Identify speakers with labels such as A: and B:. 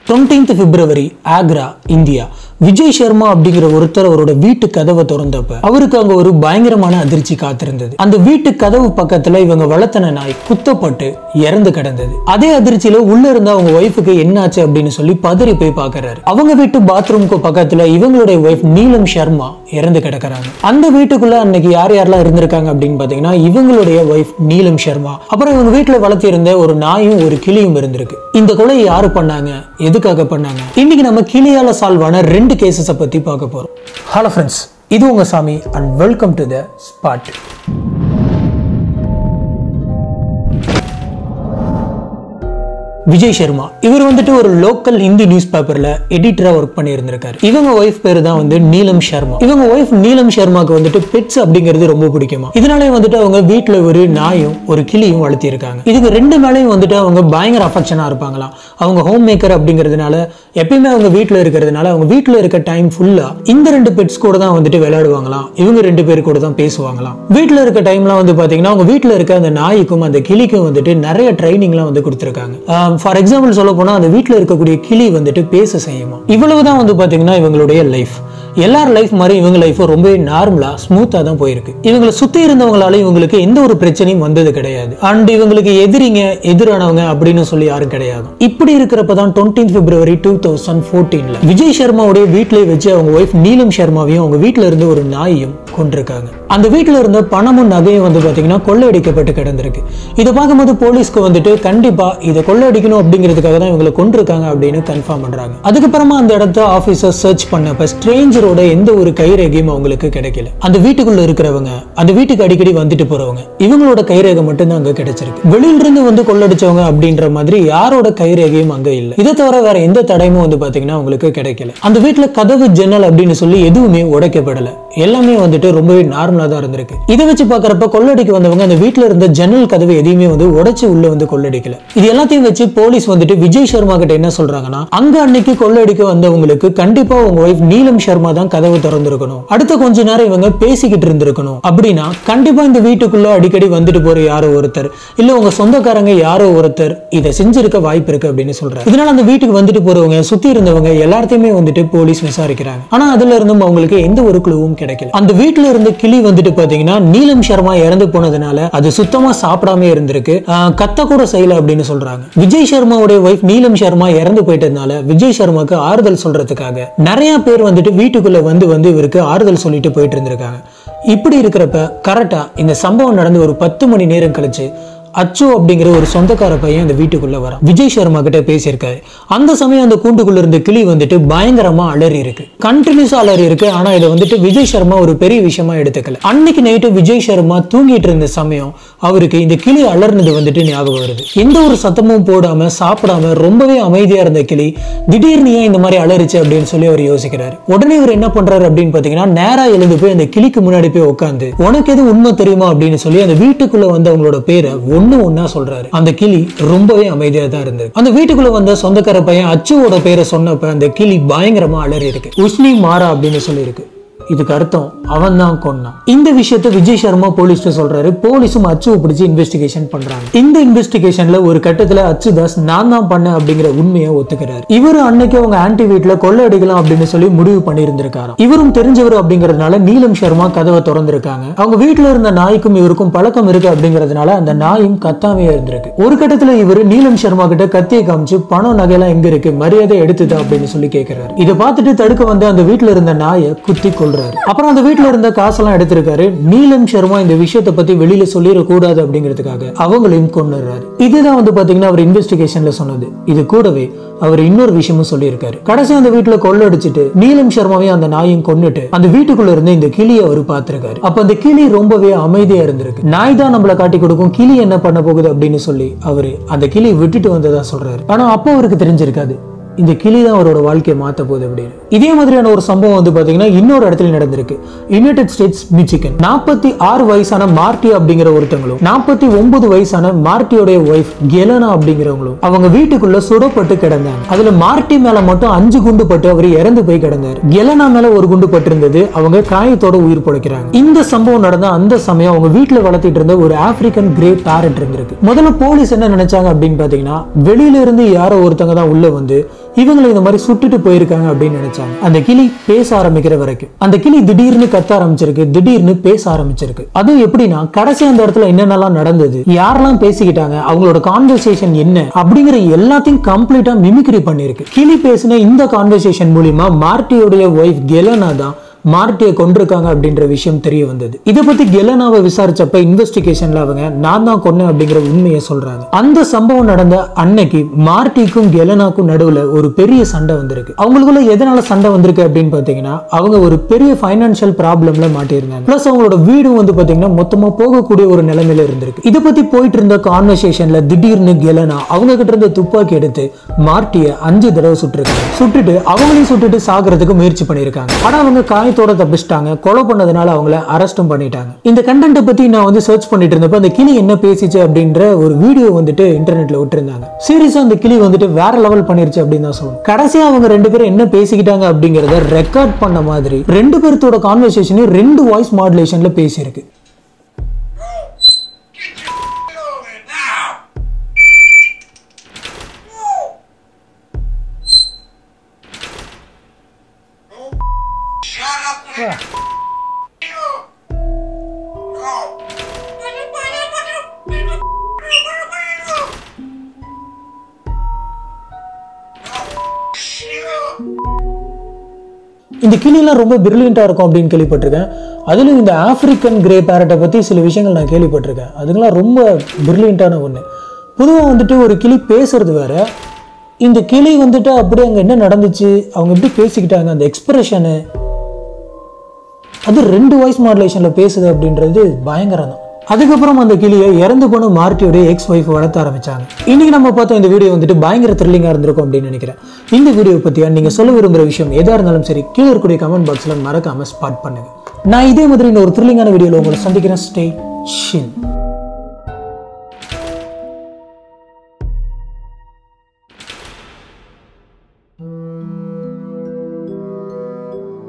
A: Twentieth February Agra India Vijay Sharma அப்படிங்கிற ஒருத்தர் அவரோட வீட்டு கதவை திறந்தப்ப அவருக்கு அங்க ஒரு பயங்கரமான அதிர்ச்சி காத்திருந்தது அந்த வீட்டு கதவு பக்கத்துல இவங்க வளர்த்தன நாய் குத்தப்பட்டு இறந்து கிடந்தது அதே அதிர்ச்சியில உள்ள இருந்த அவங்க ஒய்ஃபுக்கு என்னாச்சு அப்படின்னு சொல்லி பதறி போய் பாக்குறாரு அவங்க வீட்டு பாத்ரூம்க்கு பக்கத்துல இவங்களுடைய ஒய்ஃப் நீலம் சர்மா இறந்து கிடக்குறாங்க அந்த வீட்டுக்குள்ள அன்னைக்கு யார் யாரெல்லாம் இருந்திருக்காங்க அப்படின்னு பாத்தீங்கன்னா இவங்களுடைய ஒய்ஃப் நீலம் சர்மா அப்புறம் இவங்க வீட்டுல வளர்த்திருந்த ஒரு நாயும் ஒரு கிளியும் இருந்திருக்கு இந்த கொலை யாரு பண்ணாங்க எதுக்காக பண்ணாங்க இன்னைக்கு நம்ம கிளியால சால்வான ரெண்டு கேசஸை பத்தி பார்க்க போறோம் ஹலோ ஃப்ரெண்ட்ஸ் இது உங்க Sami and welcome to the spot Vijay Sharma இவர் வந்துட்டு ஒரு லோக்கல் ஹிந்தி நியூஸ் பேப்பர்ல எடிட்டரா ஒர்க் பண்ணி இருந்திருக்காரு இவங்க ஒய்ஃப் பேரு தான் வந்து நீலம் சர்மா இவங்க ஒய்ஃப் நீலம் சர்மாக்கு வந்துட்டு பெட்ஸ் அப்படிங்கிறது ரொம்ப பிடிக்குமா இதனாலே வந்துட்டு அவங்க வீட்டுல ஒரு நாயும் ஒரு கிளியும் வளர்த்தி இருக்காங்க இதுக்கு ரெண்டு மேலையும் வந்துட்டு அவங்க பயங்கர அஃபெக்ஷனா இருப்பாங்களாம் அவங்க ஹோம் மேக்கர் அப்படிங்கிறதுனால எப்பயுமே அவங்க வீட்டுல இருக்கிறதுனால அவங்க வீட்டுல இருக்க டைம் ஃபுல்லா இந்த ரெண்டு பெட்ஸ் கூட தான் வந்துட்டு விளையாடுவாங்களாம் இவங்க ரெண்டு பேர் கூட தான் பேசுவாங்களாம் வீட்டுல இருக்க டைம்லாம் வந்து பாத்தீங்கன்னா அவங்க வீட்டுல இருக்க அந்த நாய்க்கும் அந்த கிளிக்கும் வந்துட்டு நிறைய ட்ரைனிங்லாம் வந்து கொடுத்துருக்காங்க ஃபார் எக்ஸாம்பிள் சொல்ல போனா அந்த வீட்டில் இருக்கக்கூடிய கிளி வந்துட்டு பேச செய்யுமா இவ்வளவுதான் வந்து பாத்தீங்கன்னா இவங்களுடைய லைஃப் எல்லார் லைஃப் மாதிரி இவங்க லைஃப் ரொம்பவே நார்மலா ஸ்மூத்தா தான் போயிருக்கு இவங்களை சுத்தி இருந்தவங்களால இவங்களுக்கு எந்த ஒரு பிரச்சனையும் வந்தது கிடையாது அண்ட் இவங்களுக்கு எதிரிங்க எதிரானவங்க அப்படின்னு சொல்லி யாரும் கிடையாது இப்படி இருக்கிறப்ப தான் டுவெண்ட்டீன் பிப்ரவரி டூ தௌசண்ட் ஃபோர்டீன்ல விஜய் சர்மாவுடைய வீட்டிலே வச்சு அவங்க ஒய்ஃப் நீலம் சர்மாவையும் அவங்க வீட்டுல இருந்து ஒரு நாயையும் கொண்டிருக்காங்க அந்த வீட்டுல இருந்த பணமும் நகையும் வந்து பாத்தீங்கன்னா கொள்ளையடிக்கப்பட்டு கிடந்திருக்கு இதை பார்க்கும்போது போலீஸ்க்கு வந்துட்டு கண்டிப்பா இதை கொள்ளையடிக்கணும் அப்படிங்கிறதுக்காக தான் இவங்களை கொண்டிருக்காங்க அப்படின்னு கன்ஃபார்ம் பண்றாங்க அதுக்கப்புறமா அந்த இடத்த ஆபீசர் சர்ச் பண்ணப்ப ஸ்ட்ரேஞ்சரோட எந்த ஒரு கைரேகையும் அவங்களுக்கு கிடைக்கல அந்த வீட்டுக்குள்ள இருக்கிறவங்க அந்த வீட்டுக்கு அடிக்கடி வந்துட்டு போறவங்க இவங்களோட கைரேகை மட்டும்தான் அங்க கிடைச்சிருக்கு வெளியில இருந்து வந்து கொள்ளடிச்சவங்க அப்படின்ற மாதிரி யாரோட கைரேகையும் அங்க இல்ல இதை தவிர வேற எந்த தடையும் வந்து பாத்தீங்கன்னா உங்களுக்கு கிடைக்கல அந்த வீட்டுல கதவு ஜன்னல் அப்படின்னு சொல்லி எதுவுமே உடைக்கப்படல எல்லாமே வந்துட்டு ரொம்பவே நார்மலா தான் இருந்திருக்கு இதை வச்சு பாக்குறப்ப கொள்ளடிக்கு வந்தவங்க அந்த வீட்டுல இருந்த ஜன்னல் கதவு எதையுமே வந்து உடைச்சு உள்ள வந்து கொள்ளடிக்கல இது எல்லாத்தையும் வச்சு போலீஸ் வந்துட்டு விஜய் சர்மா கிட்ட என்ன சொல்றாங்கன்னா அங்க அன்னைக்கு கொள்ளடிக்க வந்தவங்களுக்கு கண்டிப்பா உங்க ஒய்ஃப் நீலம் சர்மா தான் கதவு திறந்திருக்கணும் அடுத்த கொஞ்ச நேரம் இவங்க பேசிக்கிட்டு இருந்திருக்கணும் அப்படின்னா கண்டிப்பா இந்த வீட்டுக்குள்ள அடிக்கடி வந்துட்டு போற யாரோ ஒருத்தர் இல்ல உங்க சொந்தக்காரங்க யாரோ ஒருத்தர் இதை செஞ்சிருக்க வாய்ப்பு இருக்கு அப்படின்னு சொல்றாரு இதனால அந்த வீட்டுக்கு வந்துட்டு போறவங்க சுத்தி இருந்தவங்க எல்லாத்தையுமே வந்துட்டு போலீஸ் விசாரிக்கிறாங்க ஆனா அதுல இருந்தும் அவங்களுக்கு எந்த ஒரு குழுவும் கிடைக்கல அந்த வீட்டுல இருந்த கிளி வந்துட்டு பாத்தீங்கன்னா நீலம் சர்மா இறந்து போனதுனால அது சுத்தமா சாப்பிடாம இருந்திருக்கு ஆஹ் கத்த கூட செய்யல அப்படின்னு சொல்றாங்க விஜய் சர்மாவுடைய ஒய்ஃப் நீலம் சர்மா இறந்து போயிட்டதுனால விஜய் சர்மாக்கு ஆறுதல் சொல்றதுக்காக நிறைய பேர் வந்துட்டு வீட்டுக்குள்ள வந்து வந்து இவருக்கு ஆறுதல் சொல்லிட்டு போயிட்டு இருந்திருக்காங்க இப்படி இருக்கிறப்ப கரெக்டா இந்த சம்பவம் நடந்து ஒரு பத்து மணி நேரம் கழிச்சு அச்சு அப்படிங்கிற ஒரு சொந்தக்கார பையன் அந்த வீட்டுக்குள்ள வரான் விஜய் சர்மா கிட்ட பேசியிருக்காரு அந்த சமயம் அந்த கூண்டுக்குள்ள இருந்த கிளி வந்துட்டு பயங்கரமா அலறி இருக்கு கண்டினியூஸா அலறி இருக்கு ஆனா இதை வந்துட்டு விஜய் சர்மா ஒரு பெரிய விஷயமா எடுத்துக்கல அன்னைக்கு நைட்டு விஜய் சர்மா தூங்கிட்டு இருந்த சமயம் அவருக்கு இந்த கிளி அலர்னது வந்துட்டு ஞாபகம் வருது எந்த ஒரு சத்தமும் போடாம சாப்பிடாம ரொம்பவே அமைதியா இருந்த கிளி திடீர்னு ஏன் இந்த மாதிரி அலறிச்சு அப்படின்னு சொல்லி அவர் யோசிக்கிறாரு உடனே இவர் என்ன பண்றாரு அப்படின்னு பாத்தீங்கன்னா நேரா எழுந்து போய் அந்த கிளிக்கு முன்னாடி போய் உட்காந்து உனக்கு எது உண்மை தெரியுமா அப்படின்னு சொல்லி அந்த வீட்டுக்குள்ள வந்து அவங்களோட பேரை ஒண்ணு ஒண்ணா சொல்றாரு அந்த கிளி ரொம்பவே அமைதியா தான் இருந்தது அந்த வீட்டுக்குள்ள வந்த சொந்தக்கார பையன் அச்சுவோட பேரை சொன்னப்ப அந்த கிளி பயங்கரமா அலறி இருக்கு உஷ்ணி மாறா அப்படின்னு சொல்லி இருக்கு இதுக்கு அர்த்தம் அவன் தான் கொன்னான் இந்த விஷயத்தை விஜய் சர்மா போலீஸ் சொல்றாரு போலீஸும் அச்சுவை பிடிச்சி இன்வெஸ்டிகேஷன் பண்றாங்க இந்த இன்வெஸ்டிகேஷன்ல ஒரு கட்டத்துல அச்சுதாஸ் நான் தான் பண்ணேன் அப்படிங்கிற உண்மையை ஒத்துக்கிறாரு இவரு அன்னைக்கு அவங்க ஆன்டி வீட்டுல கொள்ளையடிக்கலாம் அப்படின்னு சொல்லி முடிவு பண்ணி இருந்திருக்காராம் இவரும் தெரிஞ்சவர் அப்படிங்கறதுனால நீலம் சர்மா கதவை திறந்திருக்காங்க அவங்க வீட்டுல இருந்த நாய்க்கும் இவருக்கும் பழக்கம் இருக்கு அப்படிங்கறதுனால அந்த நாயும் கத்தாமே இருந்திருக்கு ஒரு கட்டத்துல இவரு நீலம் சர்மா கிட்ட கத்தியை காமிச்சு பணம் நகையெல்லாம் எங்க இருக்கு மரியாதை எடுத்துதா அப்படின்னு சொல்லி கேட்கிறாரு இதை பார்த்துட்டு தடுக்க வந்து அந்த வீட்டுல இருந்த நாயை குத்தி கொள்றாரு அப்புறம் அந்த வீட்டுல இருந்த காசெல்லாம் எடுத்திருக்காரு நீலம் சர்மா இந்த விஷயத்தை பத்தி வெளியில சொல்லிடக்கூடாது அப்படிங்கிறதுக்காக அவங்களையும் கொண்டுறாரு இதுதான் வந்து பாத்தீங்கன்னா அவர் இன்வெஸ்டிகேஷன்ல சொன்னது இது கூடவே அவர் இன்னொரு விஷயமும் சொல்லியிருக்காரு கடைசி அந்த வீட்டுல கொள்ளடிச்சிட்டு நீலம் சர்மாவையும் அந்த நாயும் கொன்னுட்டு அந்த வீட்டுக்குள்ள இருந்து இந்த கிளியை அவர் பார்த்திருக்காரு அப்ப அந்த கிளி ரொம்பவே அமைதியா இருந்திருக்கு நாய் தான் நம்மள காட்டி கொடுக்கும் கிளி என்ன பண்ண போகுது அப்படின்னு சொல்லி அவரு அந்த கிளி விட்டுட்டு வந்ததா சொல்றாரு ஆனா அப்போ அவருக்கு தெரிஞ்சிருக்காது இந்த கிளி தான் அவரோட வாழ்க்கையை மாத்த போகுது அப்படின்னு இதே மாதிரியான ஒரு சம்பவம் வந்து பாத்தீங்கன்னா இன்னொரு இடத்துல நடந்திருக்கு யுனைடெட் ஸ்டேட்ஸ் மிச்சிகன் நாற்பத்தி ஆறு வயசான மார்டி அப்படிங்கிற ஒருத்தங்களும் நாற்பத்தி ஒன்பது வயசான மார்ட்டியோடைய ஒய்ஃப் கெலனா அப்படிங்கிறவங்களும் அவங்க வீட்டுக்குள்ள சுடப்பட்டு கிடந்தாங்க அதுல மார்ட்டி மேல மட்டும் அஞ்சு குண்டு பட்டு அவர் இறந்து போய் கிடந்தாரு கெலனா மேல ஒரு குண்டு பட்டு இருந்தது அவங்க காயத்தோட உயிர் பிழைக்கிறாங்க இந்த சம்பவம் நடந்த அந்த சமயம் அவங்க வீட்டுல வளர்த்திட்டு இருந்த ஒரு ஆப்பிரிக்கன் கிரே பேரட் இருந்திருக்கு முதல்ல போலீஸ் என்ன நினைச்சாங்க அப்படின்னு பாத்தீங்கன்னா வெளியில இருந்து யாரோ ஒருத்தங்க தான் உள்ள வந்து இவங்களை இந்த மாதிரி சுட்டுட்டு போயிருக்காங்க அப்படின்னு நினைச்சாங்க அந்த கிளி பேச ஆரம்பிக்கிற வரைக்கும் அந்த கிளி திடீர்னு கத்த ஆரம்பிச்சிருக்கு திடீர்னு பேச ஆரம்பிச்சிருக்கு அதுவும் எப்படின்னா கடைசி அந்த இடத்துல என்னென்னலாம் நடந்தது யாரெல்லாம் பேசிக்கிட்டாங்க அவங்களோட கான்வர்சேஷன் என்ன அப்படிங்கிற எல்லாத்தையும் கம்ப்ளீட்டா மிமிக்ரி பண்ணிருக்கு கிளி பேசின இந்த கான்வர்சேஷன் மூலியமா மார்ட்டியோடைய ஒய்ஃப் கெலனா தான் மார்ட்டியை கொண்டிருக்காங்க அப்படின்ற விஷயம் தெரிய வந்தது இதை பத்தி கெலனாவை விசாரிச்சப்ப இன்வெஸ்டிகேஷன்ல அவங்க நான் தான் கொன்னேன் அப்படிங்கிற உண்மையை சொல்றாங்க அந்த சம்பவம் நடந்த அன்னைக்கு மார்ட்டிக்கும் கெலனாக்கும் நடுவுல ஒரு பெரிய சண்டை வந்திருக்கு அவங்களுக்குள்ள எதனால சண்டை வந்திருக்கு அப்படின்னு பாத்தீங்கன்னா அவங்க ஒரு பெரிய ஃபைனான்சியல் ப்ராப்ளம்ல மாட்டியிருந்தாங்க பிளஸ் அவங்களோட வீடும் வந்து பாத்தீங்கன்னா மொத்தமா போகக்கூடிய ஒரு நிலைமையில இருந்திருக்கு இதை பத்தி போயிட்டு இருந்த கான்வர்சேஷன்ல திடீர்னு கெலனா அவங்க கிட்ட இருந்த துப்பாக்கி எடுத்து மார்ட்டிய அஞ்சு தடவை சுட்டிருக்காங்க சுட்டுட்டு அவங்களையும் சுட்டுட்டு சாகிறதுக்கு முயற்சி பண்ணியிருக்காங்க ஆனா அவங்க காயத்தோட தப்பிச்சிட்டாங்க கொலை பண்ணதுனால அவங்கள அரெஸ்டும் பண்ணிட்டாங்க இந்த கண்டென்ட்டை பத்தி நான் வந்து சர்ச் பண்ணிட்டு இருந்தப்ப அந்த கிளி என்ன பேசிச்சு அப்படின்ற ஒரு வீடியோ வந்துட்டு இன்டர்நெட்ல விட்டுருந்தாங்க சீரியஸா அந்த கிளி வந்துட்டு வேற லெவல் பண்ணிருச்சு அப்படின்னு தான் சொல்லணும் கடைசியா அவங்க ரெண்டு பேரும் என்ன பேசிக்கிட்டாங்க அப்படிங்கறத ரெக்கார்ட் பண்ண மாதிரி ரெண்டு பேர்த்தோட கான்வர்சேஷனையும் ரெண்டு வாய்ஸ் மாடுலேஷன்ல பேசியிருக்கு
B: Get your on it now! Oh, shut up! Yeah.
A: இந்த கிளிலாம் ரொம்ப பிரில்லியண்டா இருக்கும் அப்படின்னு கேள்விப்பட்டிருக்கேன் அதுலயும் இந்த ஆப்பிரிக்கன் கிரே பேரட்டை பத்தி சில விஷயங்கள் நான் கேள்விப்பட்டிருக்கேன் அதுங்களாம் ரொம்ப பிரில்லியண்டான ஒண்ணு பொதுவா வந்துட்டு ஒரு கிளி பேசுறது வேற இந்த கிளி வந்துட்டு அப்படியே அங்க என்ன நடந்துச்சு அவங்க எப்படி பேசிக்கிட்டாங்க அந்த எக்ஸ்பிரஷனு அது ரெண்டு வாய்ஸ் மாடுலேஷன்ல பேசுது அப்படின்றது பயங்கரம் தான் அதுக்கப்புறம் அந்த கிளியை இறந்து போன மார்ட்டியோட எக்ஸ் ஒய்ஃப் வளர்த்த ஆரம்பிச்சாங்க இன்னைக்கு நம்ம பார்த்தோம் இந்த வீடியோ வந்துட்டு பயங்கர த்ரில்லிங்காக இருந்திருக்கும் அப்படின்னு நினைக்கிறேன் இந்த வீடியோ பற்றியா நீங்கள் சொல்ல விரும்புகிற விஷயம் எதாக இருந்தாலும் சரி கீழே இருக்கக்கூடிய கமெண்ட் பாக்ஸில் மறக்காம ஸ்பாட் பண்ணுங்க நான் இதே மாதிரி இன்னொரு த்ரில்லிங்கான வீடியோவில் உங்களை சந்திக்கிறேன் ஸ்டே ஷின்